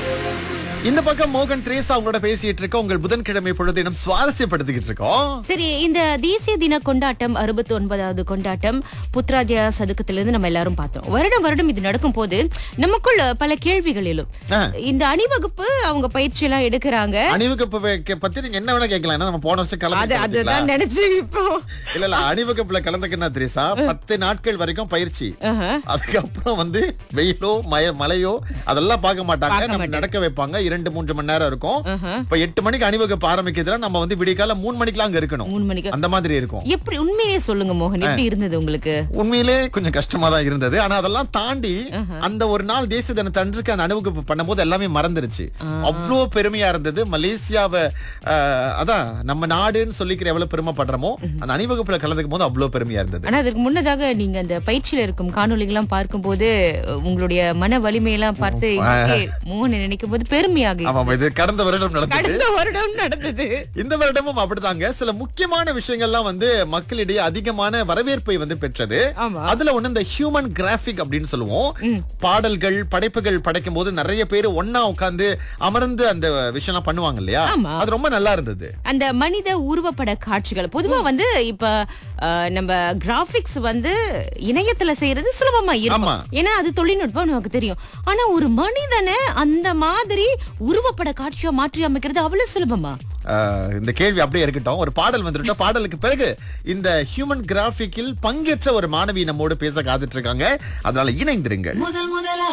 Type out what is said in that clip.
இந்த பக்கம் மோகன் த்ரேசா அவங்களோட பேசிட்டு இருக்கோம் உங்கள் புதன்கிழமை பொழுதினம் சுவாரஸ்யப்படுத்திக்கிட்டு இருக்கோம் சரி இந்த தேசிய தின கொண்டாட்டம் அறுபத்தி ஒன்பதாவது கொண்டாட்டம் புத்ராஜயா சதுக்கத்திலிருந்து நம்ம எல்லாரும் பார்த்தோம் வருடம் வருடம் இது நடக்கும் போது நமக்குள்ள பல கேள்விகள் எழும் ஆ. இந்த அணிவகுப்பு அவங்க பயிற்சி எல்லாம் எடுக்கிறாங்க அணிவகுப்பு வே- பத்தி நீங்க என்ன வேணா கேட்கலாம் ஏன்னா நம்ம போன வருஷம் அது கலந்து அதுதான் நினைச்சு இப்போ இல்ல இல்ல அணிவகுப்புல கலந்துக்கினா த்ரேசா பத்து நாட்கள் வரைக்கும் பயிற்சி ஆஹா. அதுக்கப்புறம் வந்து வெயிலோ மய மழையோ அதெல்லாம் பார்க்க மாட்டாங்க பார்க்க நம்ம மாட்டாங்க. நடக்க வைப்பாங்க இரண்டு மூன்று மணி நேரம் இருக்கும் ஆஹா. இப்ப எட்டு மணிக்கு அணிவகுப்பு ஆரம்பிக்கிறதுல நம்ம வந்து விடிகால மூணு மணிக்கெல்லாம் அங்க இருக்கணும் மூணு மணிக்கு அந்த மாதிரி இருக்கும் எப்படி உண்மையிலே சொல்லுங்க மோகன் எப்படி இருந்தது உங்களுக்கு உண்மையிலே கொஞ்சம் கஷ்டமா தான் இருந்தது ஆனா அதெல்லாம் தாண்டி அந்த ஒரு நாள் தேசிய தினத்தை அன்றைக்கு அந்த அணிவகுப்பு பண்ணும்போது எல்லாமே மறந்துருச்சு அவ்வளோ பெருமையா இருந்தது மலேசியாவை ஆஹ், அதான் நம்ம நாடுன்னு சொல்லிக்கிற எவ்வளவு பெருமைப்படுறோமோ அந்த அணிவகுப்புல கலந்துக்கும் போது அவ்வளவு பெருமையா இருந்தது ஆனா அதுக்கு முன்னதாக நீங்க அந்த பயிற்சியில இருக்கும் காணொளிகள்லாம் பார்க்கும்போது உங்களுடைய மன வலிமையெல்லாம் பார்த்து எனக்கே மோகன் நினைக்கும் போது பெருமையாக ஆமா இது கடந்த வருடம் நடந்தது கடந்த வருடம் நடந்தது இந்த வருடமும் அப்படிதாங்க சில முக்கியமான விஷயங்கள்லாம் வந்து மக்களிடையே அதிகமான வரவேற்பை வந்து பெற்றது ஆமா. அதுல ஒண்ணு இந்த ஹியூமன் கிராபிக் அப்படின்னு சொல்லுவோம் பாடல்கள் படைப்புகள் படைக்கும் போது நிறைய பேர் ஒன்னா உட்கார்ந்து அமர்ந்து அந்த விஷயம்லாம் பண்ணுவாங்க இல்லையா ஆமா. அது ரொம்ப நல்லா இருந்தது அந்த மனித உருவப்பட காட்சிகள் பொதுவா வந்து இப்ப அஹ், நம்ம கிராபிக்ஸ் வந்து இணையத்துல செய்யறது சுலபமா இருக்கும் ஆமா. ஏன்னா அது தொழில்நுட்பம் நமக்கு தெரியும் ஆனா ஒரு மனிதனை அந்த மாதிரி உருவப்பட காட்சியா மாற்றி அமைக்கிறது அவ்வளவு சுலபமா ஆஹ், இந்த கேள்வி அப்படியே இருக்கட்டும் ஒரு பாடல் வந்துட்டோம் பாடலுக்கு பிறகு இந்த ஹியூமன் கிராபிக்கில் பங்கேற்ற ஒரு மாணவி நம்மோடு பேச காத்துட்டு இருக்காங்க அதனால இணைந்திருங்கள் முதல் முதலா